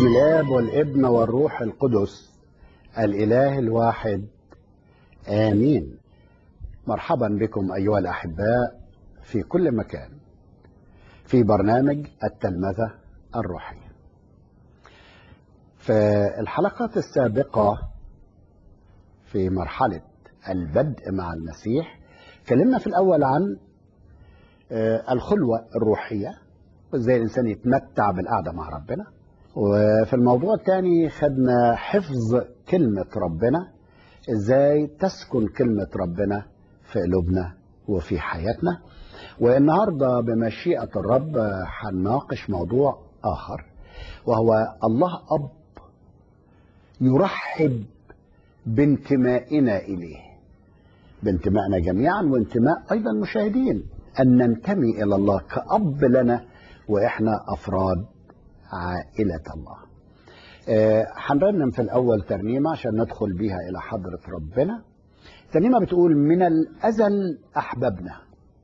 باسم الاب والابن والروح القدس الاله الواحد امين مرحبا بكم ايها الاحباء في كل مكان في برنامج التلمذه الروحيه في الحلقات السابقه في مرحله البدء مع المسيح اتكلمنا في الاول عن الخلوه الروحيه وازاي الانسان يتمتع بالقعده مع ربنا وفي الموضوع الثاني خدنا حفظ كلمه ربنا ازاي تسكن كلمه ربنا في قلوبنا وفي حياتنا والنهارده بمشيئه الرب هنناقش موضوع اخر وهو الله اب يرحب بانتمائنا اليه بانتمائنا جميعا وانتماء ايضا المشاهدين ان ننتمي الى الله كاب لنا واحنا افراد عائله الله هنرنم في الاول ترنيمه عشان ندخل بيها الى حضره ربنا الترنيمه بتقول من الازل احببنا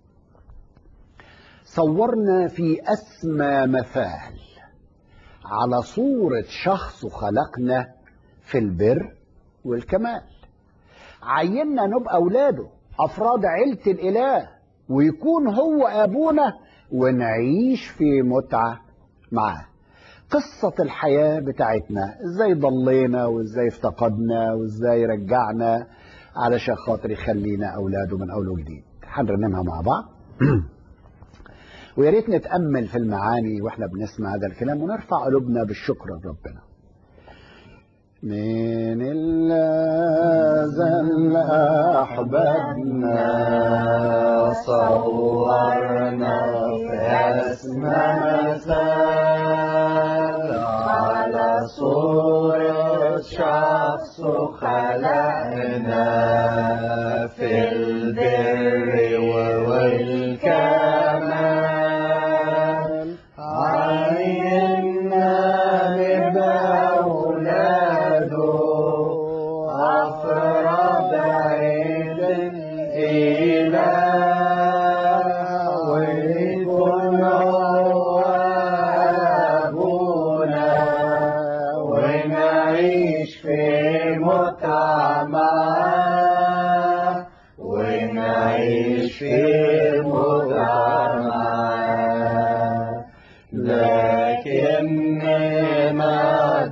صورنا في اسمى مثال على صوره شخص خلقنا في البر والكمال عينا نبقى اولاده افراد عيله الاله ويكون هو ابونا ونعيش في متعه معاه قصة الحياة بتاعتنا ازاي ضلينا وازاي افتقدنا وازاي رجعنا علشان خاطر يخلينا اولاده من اول وجديد هنرنمها مع بعض ويا ريت نتامل في المعاني واحنا بنسمع هذا الكلام ونرفع قلوبنا بالشكر لربنا من الأزل أحببنا صورنا في أسمى مثال على صورة شخص خلقنا في البر والكمال عينا نبقى أفراد عيد الإله ويكون هو أبونا ونعيش في متعة معاه ونعيش في متعة معاه لكن ما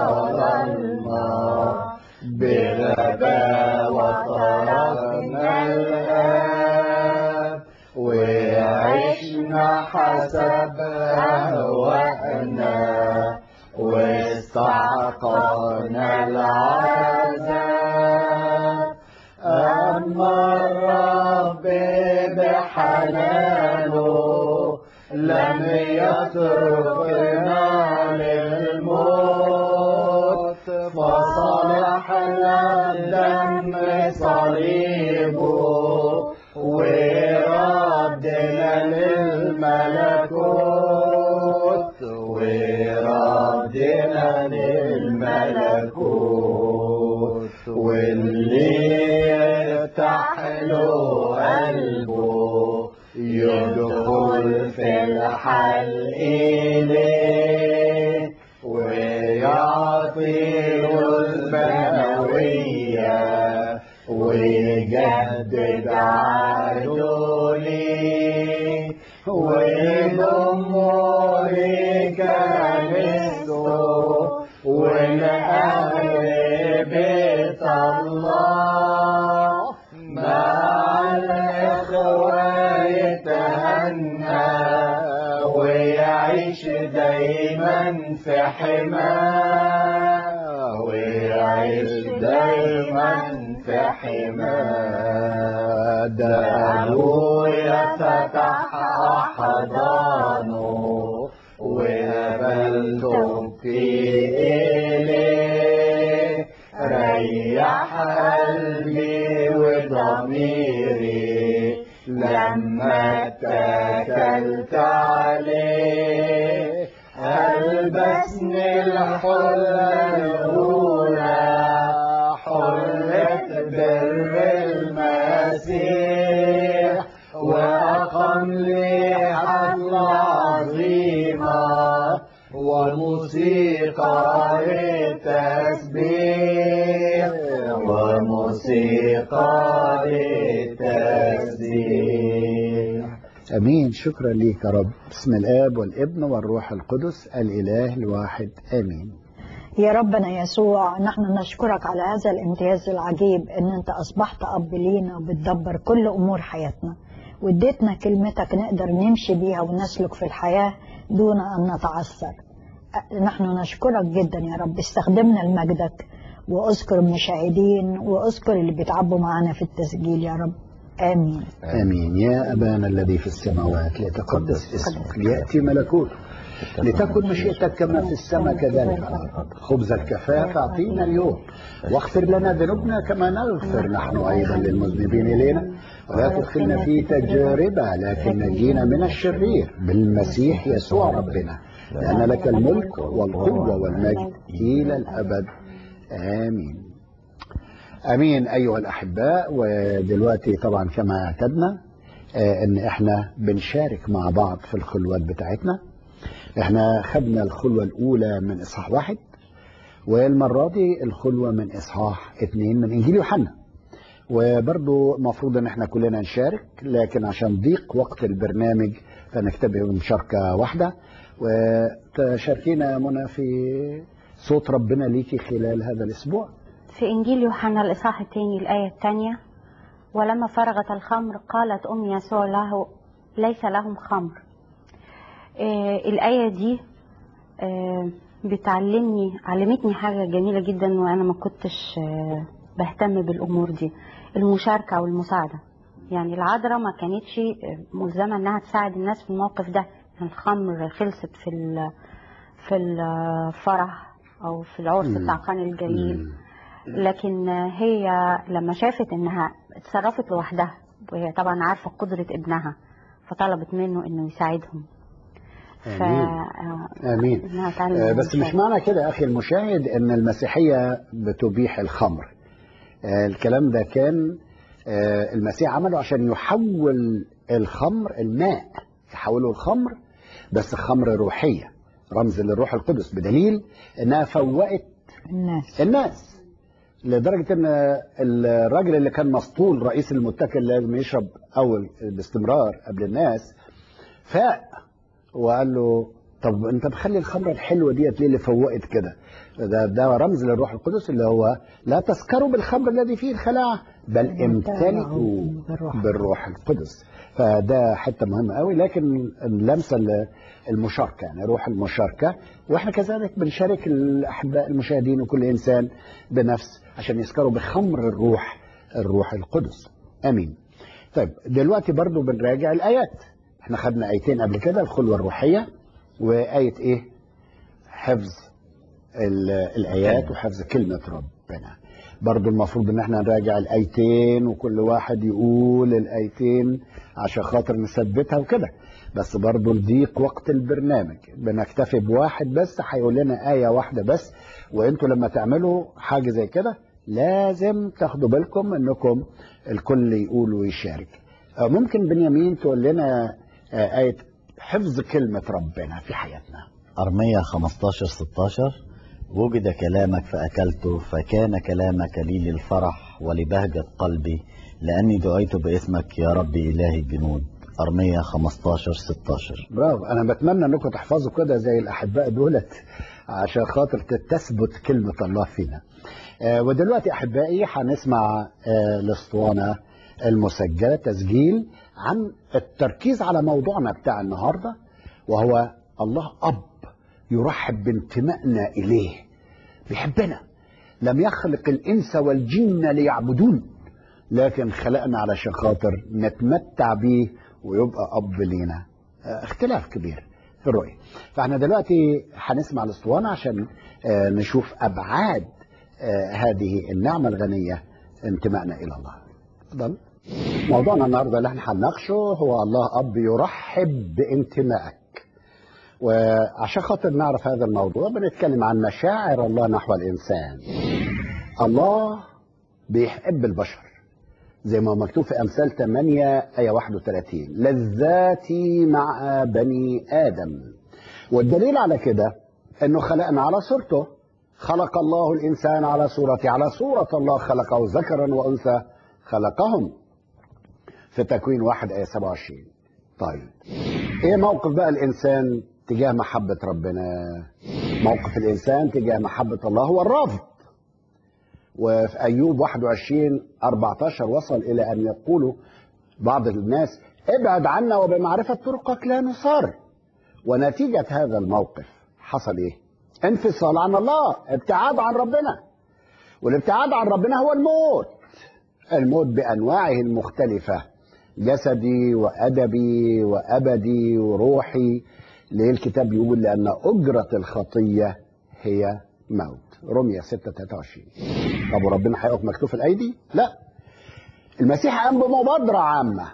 ضللنا بغباوة طرفنا الآب وعشنا حسب أهوائنا واستحقنا العذاب أما الرب بحنانه لم يتركنا للموت فصالحنا دم صليبه وردنا للملكوت وردنا للملكوت واللي يفتح له قلبه يدخل في الحل إليه ويعطيه البنوية ويجدد عهده ليه ويضمه لكنيسته ولأهل بيت الله مع الإخوة يتهنى ويعيش دايما في حماه ويعيش دايما في حماه ده أبويا فتح أحضانه وقبلته في إليه ريح قلبي وضميري لما اتكلت عليه ألبسني الحلة الأولى حلة بر المسيح وأقم لي حفلة عظيمة وموسيقى للتسبيح وموسيقى للتسبيح امين شكرا ليك يا رب بسم الاب والابن والروح القدس الاله الواحد امين يا ربنا يسوع نحن نشكرك على هذا الامتياز العجيب ان انت اصبحت اب لينا وبتدبر كل امور حياتنا واديتنا كلمتك نقدر نمشي بيها ونسلك في الحياة دون ان نتعثر نحن نشكرك جدا يا رب استخدمنا لمجدك واذكر المشاهدين واذكر اللي بيتعبوا معانا في التسجيل يا رب امين امين يا ابانا الذي في السماوات ليتقدس اسمك لياتي ملكوتك لتكن مشيئتك كما في السماء كذلك على الارض خبز الكفاف اعطينا اليوم واغفر لنا ذنوبنا كما نغفر نحن ايضا للمذنبين الينا ولا تدخلنا في تجربه لكن نجينا من الشرير بالمسيح يسوع ربنا لان لك الملك والقوه والمجد الى الابد امين امين ايها الاحباء ودلوقتي طبعا كما اعتدنا آه، ان احنا بنشارك مع بعض في الخلوات بتاعتنا احنا خدنا الخلوة الاولى من اصحاح واحد والمرة دي الخلوة من اصحاح اتنين من انجيل يوحنا وبرضو المفروض ان احنا كلنا نشارك لكن عشان ضيق وقت البرنامج فنكتبه بمشاركة واحدة وتشاركينا منى في صوت ربنا ليكي خلال هذا الاسبوع في إنجيل يوحنا الإصحاح الثاني الآية الثانية ولما فرغت الخمر قالت أم يسوع له ليس لهم خمر آه الآية دي آه بتعلمني علمتني حاجة جميلة جدا وأنا ما كنتش آه بهتم بالأمور دي المشاركة والمساعدة يعني العذراء ما كانتش آه، ملزمة إنها تساعد الناس في الموقف ده الخمر خلصت في ال- في الفرح أو في العرس مم. بتاع قنا الجليل مم. لكن هي لما شافت انها اتصرفت لوحدها وهي طبعا عارفه قدره ابنها فطلبت منه انه يساعدهم ف آمين. امين انها تعلم آه، بس مش المشاهد. معنى كده يا اخي المشاهد ان المسيحيه بتبيح الخمر آه، الكلام ده كان آه، المسيح عمله عشان يحول الخمر الماء يحوله الخمر بس خمر روحيه رمز للروح القدس بدليل انها فوقت الناس الناس لدرجة ان الراجل اللي كان مسطول رئيس المتكل لازم يشرب اول باستمرار قبل الناس فاق وقال له طب انت مخلي الخمره الحلوه ديت ليه اللي فوقت كده ده ده رمز للروح القدس اللي هو لا تسكروا بالخمر الذي فيه الخلاعه بل امتلئوا بالروح. بالروح القدس فده حته مهمه قوي لكن اللمسه ال- المشاركه يعني روح المشاركه واحنا كذلك بنشارك الاحباء المشاهدين وكل انسان بنفس عشان يسكروا بخمر الروح الروح القدس امين طيب دلوقتي برضو بنراجع الايات احنا خدنا ايتين قبل كده الخلوه الروحيه وايه ايه حفظ ال- الايات وحفظ كلمه ربنا برضو المفروض ان احنا نراجع الايتين وكل واحد يقول الايتين عشان خاطر نثبتها وكده بس برضو لضيق وقت البرنامج بنكتفي بواحد بس هيقول لنا آية واحدة بس وانتوا لما تعملوا حاجة زي كده لازم تاخدوا بالكم انكم الكل يقول ويشارك آه، ممكن بنيامين تقول لنا آه، آية حفظ كلمة ربنا في حياتنا أرمية 15 16 وجد كلامك فأكلته فكان كلامك لي للفرح ولبهجة قلبي لأني دعيت باسمك يا رب إله الجنود أرمية 15 16 برافو انا بتمنى انكم تحفظوا كده زي الاحباء دولت عشان خاطر تثبت كلمه الله فينا آه، ودلوقتي احبائي هنسمع آه، الاسطوانه المسجله تسجيل عن التركيز على موضوعنا بتاع النهارده وهو الله اب يرحب بانتمائنا اليه بيحبنا لم يخلق الانس والجن ليعبدون لكن خلقنا علشان خاطر نتمتع بيه ويبقى اب لينا آه، اختلاف كبير في الرؤيه فاحنا دلوقتي هنسمع الاسطوانه عشان آه، نشوف ابعاد آه، هذه النعمه الغنيه انتمائنا الى الله اتفضل موضوعنا النهارده اللي احنا هنناقشه هو الله اب يرحب بانتمائك وعشان خاطر نعرف هذا الموضوع بنتكلم عن مشاعر الله نحو الانسان الله بيحب البشر زي ما مكتوب في امثال 8 ايه 31 لذاتي مع بني ادم والدليل على كده انه خلقنا على صورته خلق الله الإنسان على صورته على صورة الله خلقه ذكرا وأنثى خلقهم في تكوين واحد آية 27 طيب إيه موقف بقى الإنسان تجاه محبة ربنا موقف الإنسان تجاه محبة الله هو الرفض وفي أيوب 21 14 وصل إلى أن يقولوا بعض الناس ابعد عنا وبمعرفة طرقك لا نصار ونتيجة هذا الموقف حصل إيه انفصال عن الله ابتعاد عن ربنا والابتعاد عن ربنا هو الموت الموت بأنواعه المختلفة جسدي وأدبي وأبدي وروحي ليه الكتاب يقول لأن أجرة الخطية هي موت رمية 6 23 طب وربنا هيقف مكتوف الأيدي؟ لا المسيح قام بمبادرة عامة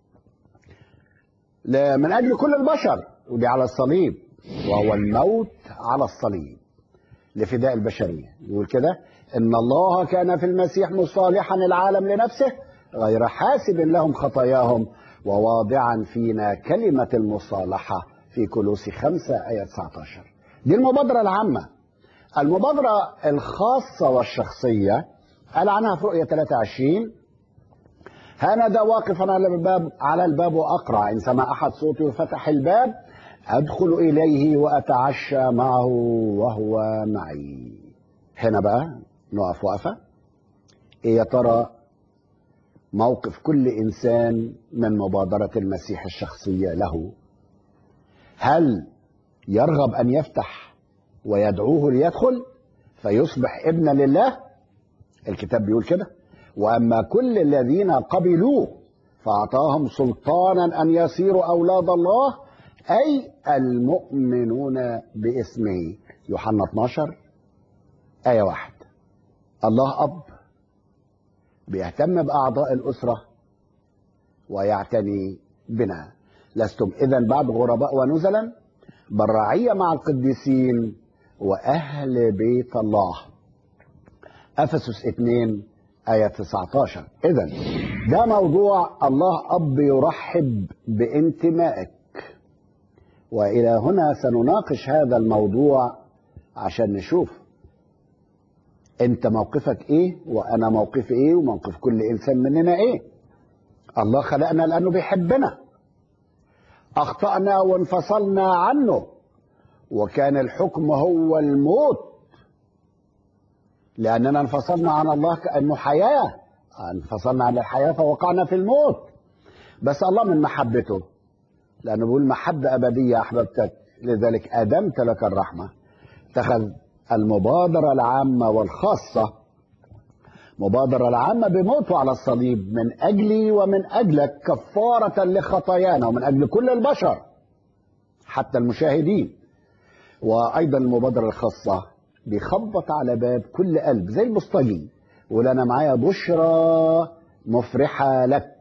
ل- من أجل كل البشر ودي على الصليب وهو الموت على الصليب لفداء البشرية يقول كده إن الله كان في المسيح مصالحا العالم لنفسه غير حاسب لهم خطاياهم وواضعا فينا كلمة المصالحة في كلوسي 5 آية 19 دي المبادرة العامة المبادرة الخاصة والشخصية قال عنها في رؤية 23 هانذا واقفا على الباب على الباب واقرع ان سمع احد صوتي وفتح الباب ادخل اليه واتعشى معه وهو معي هنا بقى نقف وقفه ايه يا ترى موقف كل انسان من مبادره المسيح الشخصيه له هل يرغب ان يفتح ويدعوه ليدخل فيصبح ابنا لله الكتاب بيقول كده واما كل الذين قبلوه فاعطاهم سلطانا ان يصيروا اولاد الله اي المؤمنون باسمه يوحنا 12 ايه واحد الله اب بيهتم باعضاء الاسره ويعتني بنا لستم اذا بعد غرباء ونزلا بل رعيه مع القديسين واهل بيت الله افسس 2 آية 19 إذا ده موضوع الله أب يرحب بانتمائك وإلى هنا سنناقش هذا الموضوع عشان نشوف أنت موقفك إيه وأنا موقفي إيه وموقف كل إنسان مننا إيه الله خلقنا لأنه بيحبنا أخطأنا وانفصلنا عنه وكان الحكم هو الموت لأننا انفصلنا عن الله كأنه حياة انفصلنا عن الحياة فوقعنا في الموت بس الله من محبته لأنه بيقول محبة أبدية أحببتك لذلك أدمت لك الرحمة اتخذ المبادرة العامة والخاصة مبادرة العامة بموته على الصليب من أجلي ومن أجلك كفارة لخطايانا ومن أجل كل البشر حتى المشاهدين وأيضا المبادرة الخاصة بيخبط على باب كل قلب زي البسطجي يقول انا معايا بشرى مفرحه لك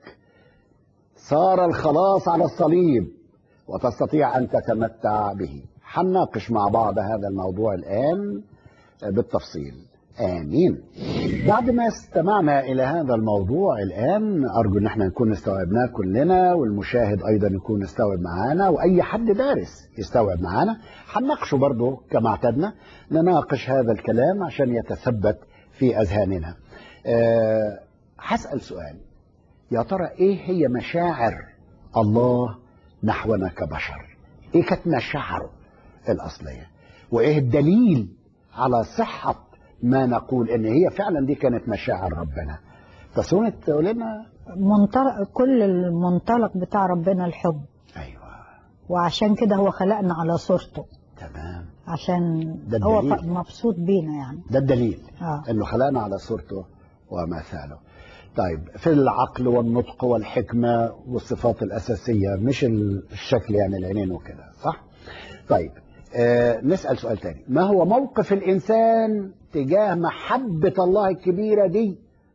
صار الخلاص على الصليب وتستطيع ان تتمتع به هنناقش مع بعض هذا الموضوع الان بالتفصيل امين بعد ما استمعنا الى هذا الموضوع الان ارجو ان احنا نكون استوعبناه كلنا والمشاهد ايضا يكون استوعب معانا واي حد دارس يستوعب معانا هنناقشه برضه كما اعتدنا نناقش هذا الكلام عشان يتثبت في اذهاننا أه هسال سؤال يا ترى ايه هي مشاعر الله نحونا كبشر ايه كانت مشاعره الاصليه وايه الدليل على صحه ما نقول ان هي فعلا دي كانت مشاعر ربنا تصوني تقول لنا منطلق كل المنطلق بتاع ربنا الحب ايوه وعشان كده هو خلقنا على صورته تمام عشان ده هو الدليل. ف- مبسوط بينا يعني ده الدليل اه انه خلقنا على صورته ومثاله طيب في العقل والنطق والحكمه والصفات الاساسيه مش الشكل يعني العينين وكده صح طيب آه نسال سؤال تاني ما هو موقف الانسان تجاه محبه الله الكبيره دي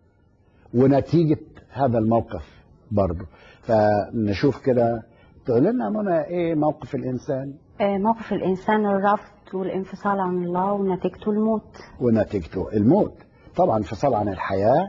ونتيجه هذا الموقف برضه فنشوف كده تقول لنا منى ايه موقف الانسان آه، موقف الإنسان الرفض والانفصال عن الله ونتيجته الموت ونتيجته الموت طبعا انفصال عن الحياة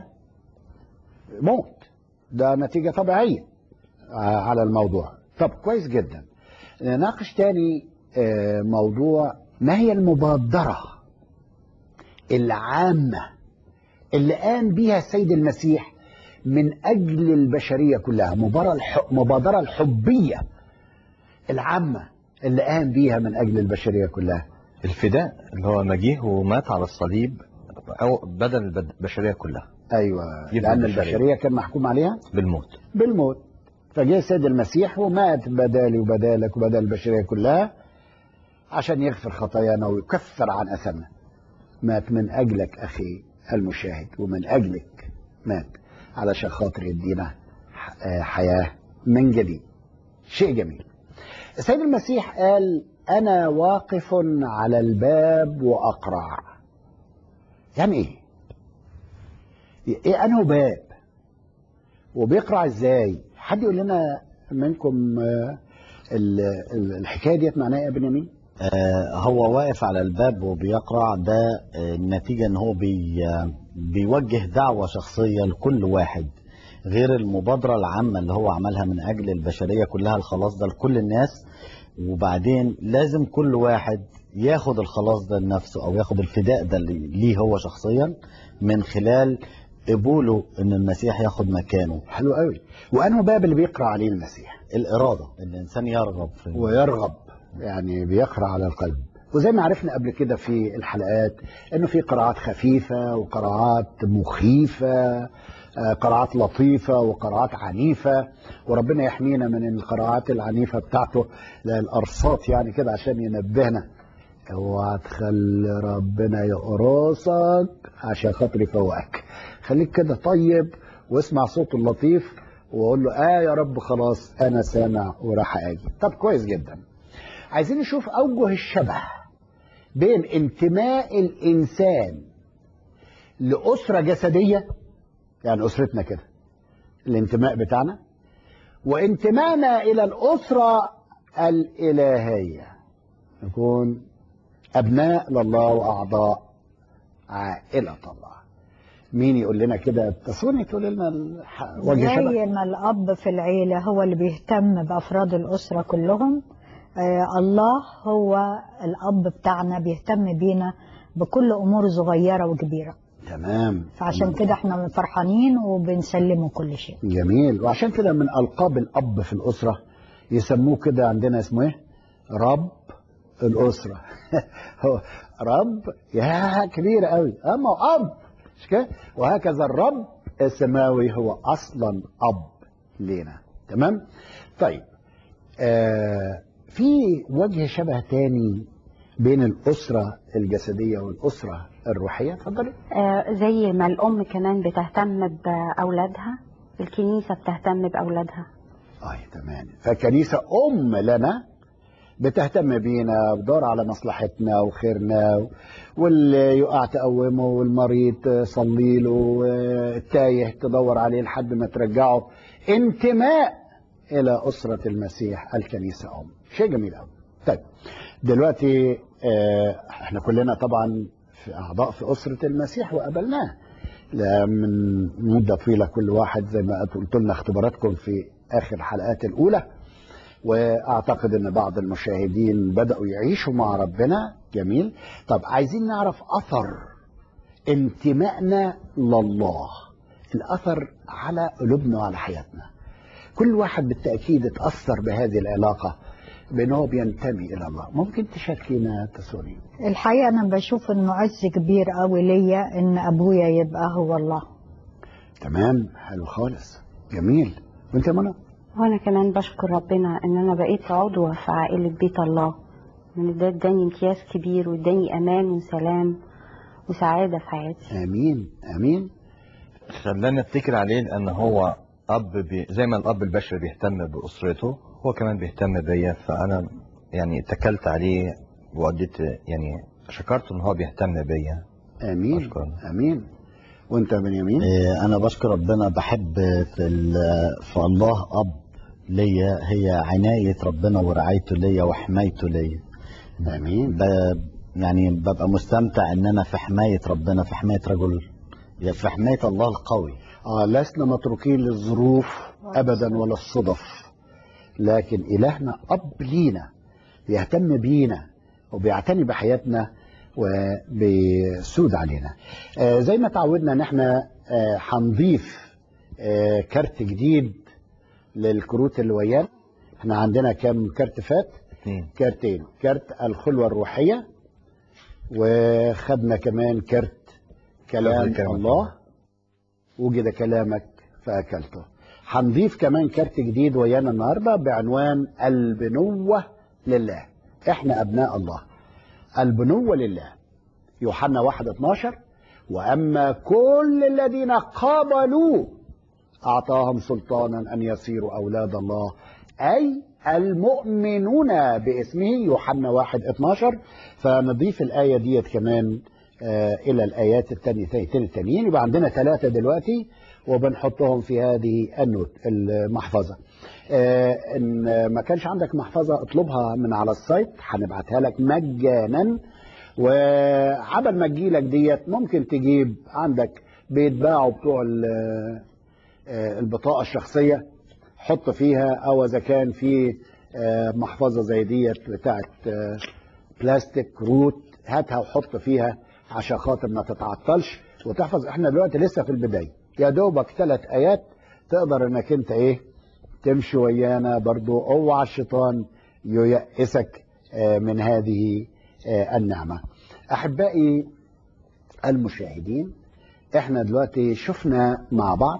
موت ده نتيجة طبيعية آه، على الموضوع طب كويس جدا نناقش تاني آه، موضوع ما هي المبادرة العامة اللي قام بيها السيد المسيح من أجل البشرية كلها مبادرة الح- مبادرة الحبية العامة اللي قام بيها من أجل البشرية كلها الفداء اللي هو مجيه ومات على الصليب أو بدل البد- البشرية كلها أيوة يبقى لأن البشرية. البشرية كان محكوم عليها بالموت بالموت فجاء السيد المسيح ومات بدالي وبدالك وبدال البشرية كلها عشان يغفر خطايانا ويكفر عن أثمنا مات من أجلك أخي المشاهد ومن أجلك مات علشان خاطر يدينا ح- آه، حياة من جديد شيء جميل السيد المسيح قال أنا واقف على الباب وأقرع يعني إيه؟ إيه أنه باب وبيقرع إزاي؟ حد يقول لنا منكم آه، ال- ال- الحكاية ديت معناها إيه يا بنيامين؟ آه، هو واقف على الباب وبيقرع ده آه، النتيجة ان هو بي آه، بيوجه دعوة شخصية لكل واحد غير المبادرة العامة اللي هو عملها من أجل البشرية كلها الخلاص ده لكل الناس وبعدين لازم كل واحد ياخد الخلاص ده لنفسه أو ياخد الفداء ده اللي- ليه هو شخصيا من خلال قبوله ان المسيح ياخد مكانه حلو قوي وأنه باب اللي بيقرأ عليه المسيح الإرادة ان الإنسان يرغب في ويرغب يعني بيقرأ على القلب وزي ما عرفنا قبل كده في الحلقات انه في قراءات خفيفة وقراءات مخيفة آه، قراءات لطيفة وقراءات عنيفة وربنا يحمينا من القراءات العنيفة بتاعته لا الأرصات يعني كده عشان ينبهنا اوعى تخلي ربنا يقرصك عشان خاطر يفوقك خليك كده طيب واسمع صوته اللطيف وقول له اه يا رب خلاص انا سامع وراح اجي طب كويس جدا عايزين نشوف اوجه الشبه بين انتماء الانسان لاسره جسديه يعني اسرتنا كده الانتماء بتاعنا وانتمائنا الى الاسره الالهيه نكون ابناء لله واعضاء عائله الله مين يقول لنا كده تصوني تقول لنا الح- وجه شبه زي ما الأب في العيلة هو اللي بيهتم بأفراد الأسرة كلهم آه الله هو الأب بتاعنا بيهتم بينا بكل أمور صغيرة وكبيرة تمام فعشان كده احنا فرحانين وبنسلمه كل شيء جميل وعشان كده من القاب الاب في الاسره يسموه كده عندنا اسمه ايه رب الاسره هو رب يا كبير قوي اما هو اب مش كده وهكذا الرب السماوي هو اصلا اب لينا تمام طيب آه في وجه شبه تاني بين الاسره الجسديه والاسره الروحيه اتفضلي آه، زي ما الأم كمان بتهتم بأولادها الكنيسة بتهتم بأولادها اه تمام فالكنيسة أم لنا بتهتم بينا بتدور على مصلحتنا وخيرنا واللي يقع تقومه والمريض تصلي له والتايه تدور عليه لحد ما ترجعه انتماء إلى أسرة المسيح الكنيسة أم شيء جميل قوي طيب دلوقتي آه، احنا كلنا طبعا في أعضاء في أسرة المسيح وقابلناه لا من مدة طويلة كل واحد زي ما قلت لنا اختباراتكم في آخر الحلقات الأولى وأعتقد أن بعض المشاهدين بدأوا يعيشوا مع ربنا جميل طب عايزين نعرف أثر انتمائنا لله الأثر على قلوبنا وعلى حياتنا كل واحد بالتأكيد اتأثر بهذه العلاقة بأنه بينتمي إلى الله ممكن تشاركينا تسوني الحقيقة أنا بشوف إنه عز كبير قوي ليا إن أبويا يبقى هو الله تمام حلو خالص جميل وانت يا منى وأنا كمان بشكر ربنا إن أنا بقيت عضوة في عائلة بيت الله من ده اداني امتياز كبير واداني أمان وسلام وسعادة في حياتي امين امين خلاني افتكر عليه لان هو اب بي زي ما الاب البشري بيهتم باسرته هو كمان بيهتم بيا فانا يعني اتكلت عليه واديت يعني شكرته ان هو بيهتم بيا امين أشكرك. امين وانت يا بنيامين إيه، انا بشكر ربنا بحب في, ال- في الله اب ليا هي عناية ربنا ورعايته ليا وحمايته ليا امين ب... يعني ببقى مستمتع ان انا في حماية ربنا في حماية رجل يعني في حماية الله القوي آه لسنا متروكين للظروف ابدا ولا الصدف لكن الهنا اب لينا بيهتم بينا وبيعتني بحياتنا وبيسود علينا آه، زي ما تعودنا ان احنا آه، هنضيف آه، كارت جديد للكروت اللي ويانا احنا عندنا كام كارت فات اثنين كارتين كارت الخلوة الروحية وخدنا كمان كارت كلام كلام الله وجد كلامك فأكلته هنضيف كمان كارت جديد ويانا النهاردة بعنوان البنوة لله احنا أبناء الله البنوة لله يوحنا 1 12 وأما كل الذين قابلوا أعطاهم سلطانا أن يصيروا أولاد الله أي المؤمنون باسمه يوحنا 1 12 فنضيف الآية ديت كمان آه، إلى الآيات التانيتين التانيين يبقى عندنا ثلاثة دلوقتي وبنحطهم في هذه النوت المحفظة آه، إن ما كانش عندك محفظة اطلبها من على السايت هنبعتها لك مجانا وعبل ما تجيلك ديت ممكن تجيب عندك بيتباعوا بتوع ال- آه، البطاقة الشخصية حط فيها او اذا كان في آه، محفظة زي ديت بتاعت آه، بلاستيك روت هاتها وحط فيها عشان خاطر ما تتعطلش وتحفظ احنا دلوقتي لسه في البداية يا دوبك ثلاث ايات تقدر انك انت ايه تمشي ويانا برضو اوعى الشيطان ييأسك آه، من هذه آه، النعمة احبائي المشاهدين احنا دلوقتي شفنا مع بعض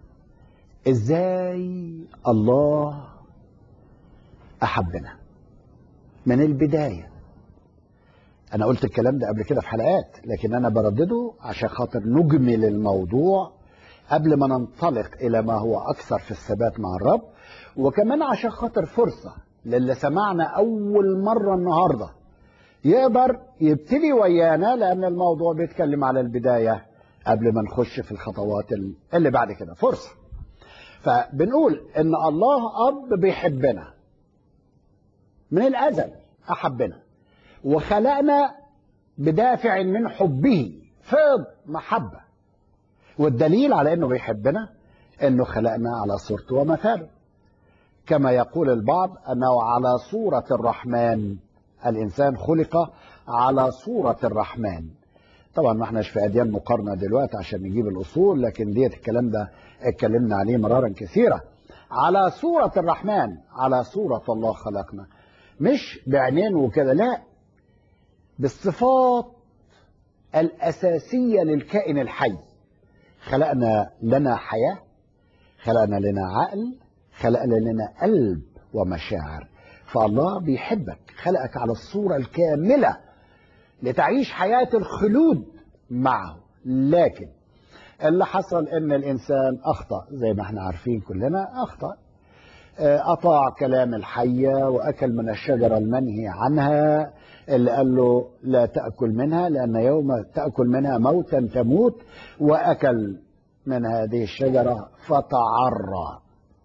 ازاي الله احبنا من البدايه انا قلت الكلام ده قبل كده في حلقات لكن انا بردده عشان خاطر نجمل الموضوع قبل ما ننطلق الى ما هو اكثر في الثبات مع الرب وكمان عشان خاطر فرصه للي سمعنا اول مره النهارده يقدر يبتدي ويانا لان الموضوع بيتكلم على البدايه قبل ما نخش في الخطوات اللي بعد كده فرصه فبنقول ان الله اب بيحبنا من الازل احبنا وخلقنا بدافع من حبه فيض محبه والدليل على انه بيحبنا انه خلقنا على صورته ومثاله كما يقول البعض انه على صوره الرحمن الانسان خلق على صوره الرحمن طبعا ما احناش في اديان مقارنه دلوقتي عشان نجيب الاصول لكن ديت الكلام ده اتكلمنا عليه مرارا كثيرا على صوره الرحمن على صوره الله خلقنا مش بعينين وكده لا بالصفات الاساسيه للكائن الحي خلقنا لنا حياه خلقنا لنا عقل خلقنا لنا قلب ومشاعر فالله بيحبك خلقك على الصوره الكامله لتعيش حياة الخلود معه لكن اللي حصل ان الانسان اخطأ زي ما احنا عارفين كلنا اخطأ آه، اطاع كلام الحية واكل من الشجرة المنهي عنها اللي قال له لا تأكل منها لان يوم تأكل منها موتا تموت واكل من هذه الشجرة فتعرى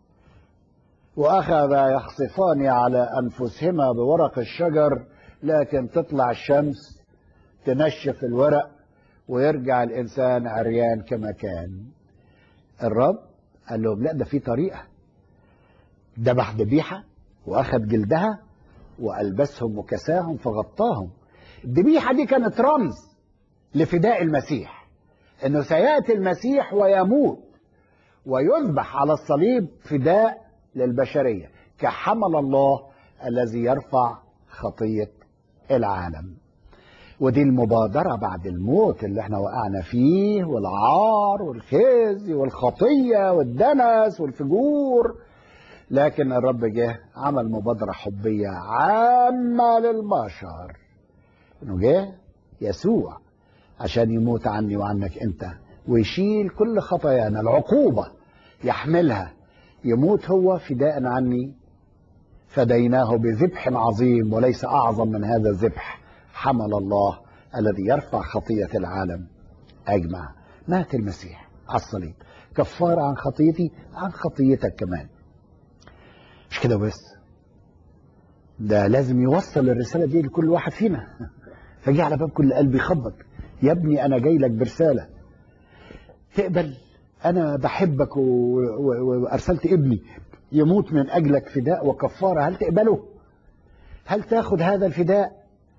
واخذ يخصفان على انفسهما بورق الشجر لكن تطلع الشمس تنشف الورق ويرجع الانسان عريان كما كان الرب قال لهم لا ده في طريقه ذبح ذبيحه واخذ جلدها والبسهم وكساهم فغطاهم الذبيحه دي كانت رمز لفداء المسيح انه سياتي المسيح ويموت ويذبح على الصليب فداء للبشريه كحمل الله الذي يرفع خطيه العالم ودي المبادرة بعد الموت اللي احنا وقعنا فيه والعار والخزي والخطية والدنس والفجور لكن الرب جه عمل مبادرة حبية عامة للبشر انه جه يسوع عشان يموت عني وعنك انت ويشيل كل خطايانا العقوبة يحملها يموت هو فداء عني فديناه بذبح عظيم وليس اعظم من هذا الذبح حمل الله الذي يرفع خطيه العالم اجمع مات المسيح على الصليب كفاره عن خطيتي عن خطيتك كمان مش كده بس ده لازم يوصل الرساله دي لكل واحد فينا فجي على باب كل قلب يخبط يا ابني انا جاي لك برساله تقبل انا بحبك و... و... وارسلت ابني يموت من اجلك فداء وكفاره هل تقبله هل تاخذ هذا الفداء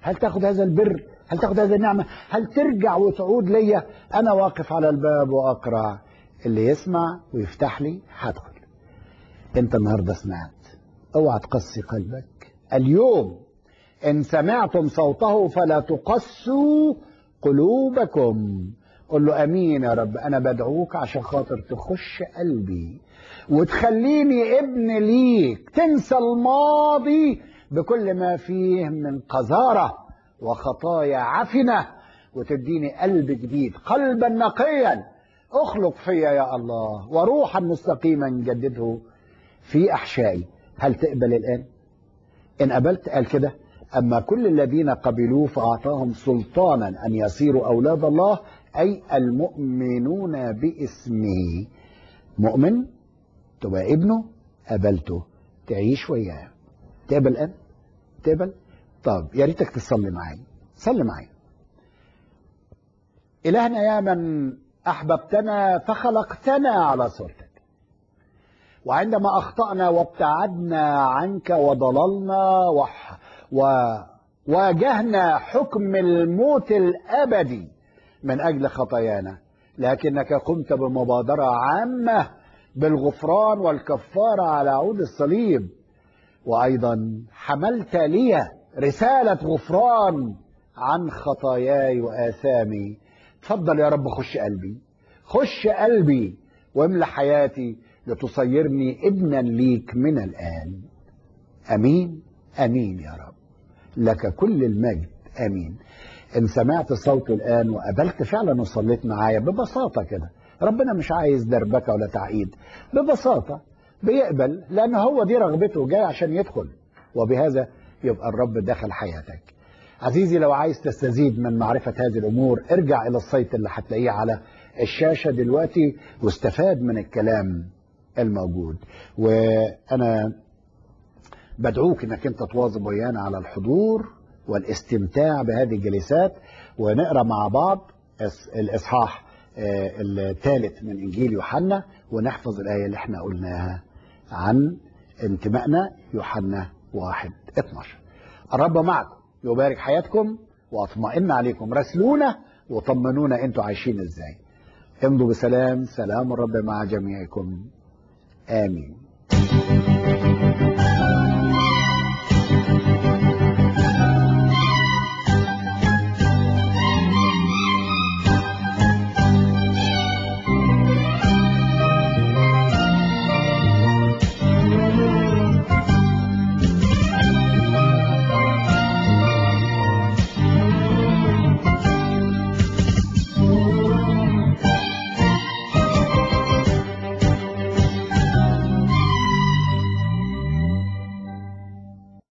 هل تاخد هذا البر هل تاخد هذه النعمة هل ترجع وتعود ليا أنا واقف على الباب وأقرع اللي يسمع ويفتح لي هدخل أنت النهاردة سمعت اوعى تقسي قلبك اليوم إن سمعتم صوته فلا تقسوا قلوبكم قل له امين يا رب انا بدعوك عشان خاطر تخش قلبي وتخليني ابن ليك تنسى الماضي بكل ما فيه من قذاره وخطايا عفنه وتديني قلب جديد قلبا نقيا اخلق فيا يا الله وروحا مستقيما جدده في احشائي هل تقبل الان ان قبلت قال كده اما كل الذين قبلوه فاعطاهم سلطانا ان يصيروا اولاد الله أي المؤمنون باسمه مؤمن تبقى ابنه قبلته تعيش وياه تقبل الآن تقبل طب يا ريتك تصلي معايا صلي معايا إلهنا يا من أحببتنا فخلقتنا على صورتك وعندما أخطأنا وابتعدنا عنك وضللنا وح وواجهنا حكم الموت الأبدي من أجل خطايانا لكنك قمت بمبادرة عامة بالغفران والكفارة على عود الصليب وأيضا حملت لي رسالة غفران عن خطاياي وآثامي تفضل يا رب خش قلبي خش قلبي واملى حياتي لتصيرني ابنا ليك من الآن أمين أمين يا رب لك كل المجد أمين ان سمعت صوت الان وقبلت فعلا وصليت معايا ببساطه كده ربنا مش عايز دربكه ولا تعقيد ببساطه بيقبل لان هو دي رغبته جاي عشان يدخل وبهذا يبقى الرب دخل حياتك عزيزي لو عايز تستزيد من معرفة هذه الأمور ارجع إلى السيط اللي هتلاقيه على الشاشة دلوقتي واستفاد من الكلام الموجود وأنا بدعوك انك انت تواظب ويانا على الحضور والاستمتاع بهذه الجلسات ونقرا مع بعض الاصحاح الثالث من انجيل يوحنا ونحفظ الايه اللي احنا قلناها عن انتمائنا يوحنا 1 12 الرب معكم يبارك حياتكم واطمئن عليكم راسلونا وطمنونا انتوا عايشين ازاي امضوا بسلام سلام الرب مع جميعكم امين